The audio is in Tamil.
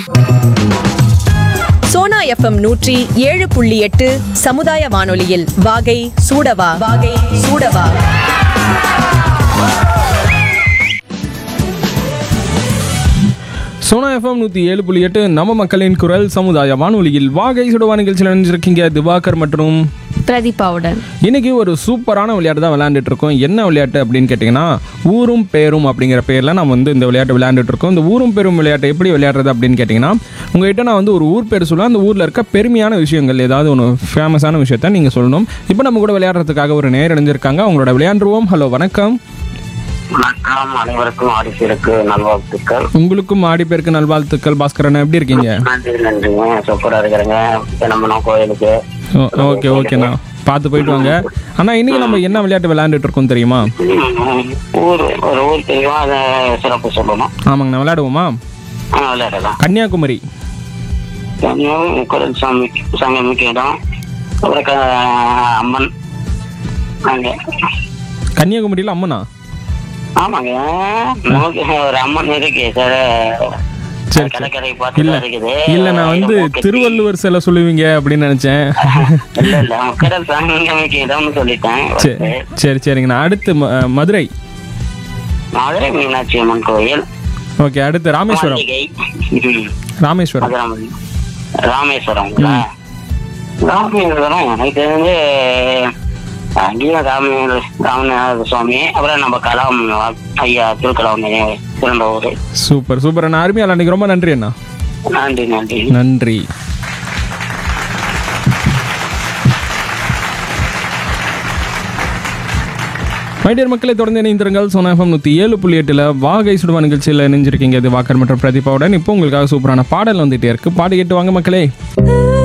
சோனா எஃப்எம் நூற்றி ஏழு புள்ளி எட்டு சமுதாய வானொலியில் வாகை சூடவா வாகை சூடவா சோனா எஃப்எம் நூற்றி ஏழு புள்ளி எட்டு நம்ம மக்களின் குரல் சமுதாய வானொலியில் வாகை சுடவா நிகழ்ச்சியில் நினைஞ்சிருக்கீங்க திவாகர் மற்றும் பிரதீபாவுடன் இன்னைக்கு ஒரு சூப்பரான விளையாட்டு தான் விளையாண்டுட்டு இருக்கோம் என்ன விளையாட்டு அப்படின்னு கேட்டிங்கன்னா ஊரும் பேரும் அப்படிங்கிற பேரில் நம்ம வந்து இந்த விளையாட்டு விளையாண்டுட்டு இருக்கோம் இந்த ஊரும் பேரும் விளையாட்டு எப்படி விளையாடுறது அப்படின்னு கேட்டிங்கன்னா உங்ககிட்ட நான் வந்து ஒரு ஊர் பேர் சொல்லுவேன் அந்த ஊரில் இருக்க பெருமையான விஷயங்கள் ஏதாவது ஒன்று ஃபேமஸான விஷயத்த நீங்கள் சொல்லணும் இப்போ நம்ம கூட விளையாடுறதுக்காக ஒரு நேர் அடைஞ்சிருக்காங்க அவங்களோட விளையாண்டுருவோம் ஹலோ வணக்கம் வணக்கம் அனைவருக்கும் ஆடிப்பிற்கு நல்வாழ்த்துக்கள் உங்களுக்கும் ஆடி பேருக்கு நல்வாழ்த்துக்கள் பாஸ்கரன் எப்படி இருக்கீங்க நன்றி நன்றிங்க சூப்பரா இருக்கிறேங்க தினமனம் கோயிலுக்கு ஓ- ஓகே ஓகேண்ணா பார்த்து போயிட்டு வாங்க அண்ணா இன்னைக்கு நம்ம என்ன விளையாட்டு விளையாண்டுட்டு இருக்கோம் தெரியுமா ம், ஊர் ஒரு ஊர் தெரியும் அதை சிறப்பு சொல்லணும் ஆமாங்கண்ணா விளையாடுவோமா ஆ, விளையாடலாம் கன்னியாகுமரி தனியாகவும் குரல் சாமி சங்கமிக்க இடம் அப்புறம் க- அம்மன் அங்க கன்னியாகுமரியில் அம்மனா ஆமாங்க நமக்கு ஒரு அம்மன் இருக்கு சார் சரி, சரி. கடற்கரை பார்த்து இல்ல இருக்குது இல்ல நான் வந்து திருவள்ளுவர் சிலை சொல்லுவீங்க அப்படின்னு நினைச்சேன் இல்ல இல்ல கடல் சங்கமிக்க இடம்னு சொல்லிட்டேன் சரி சரி சரிங்கண்ணா அடுத்து ம- மதுரை மதுரை மீனாட்சி அம்மன் கோயில் ஓகே அடுத்து ராமேஸ்வரம் மாளிகை ம். ராமேஸ்வரம் மதுரை ராமேஸ்வரம்ங்களா ராமேஸ்வரம் எனக்கு தெரிஞ்சு அங்கேயும் ராம ராமநாத சுவாமி அப்புறம் நம்ம கலாம் ஐயா திருக்கலாம் பிறந்த ஊர் சூப்பர் சூப்பர் அண்ணா அருமையால் அன்னைக்கு ரொம்ப நன்றி அண்ணா நன்றி நன்றி நன்றி மைடியர் மக்களை தொடர்ந்து இணைந்திருங்கள் சோனாஃபம் நூற்றி ஏழு புள்ளி எட்டில் வாகை சுடுவா நிகழ்ச்சியில் இணைஞ்சிருக்கீங்க இது வாக்கர் மற்றும் பிரதீபாவுடன் இப்போ உங்களுக்காக சூப்பரான பாடல் வந்துட்டே இருக்கு பாடி கேட்டு வாங்க மக்களே ஆ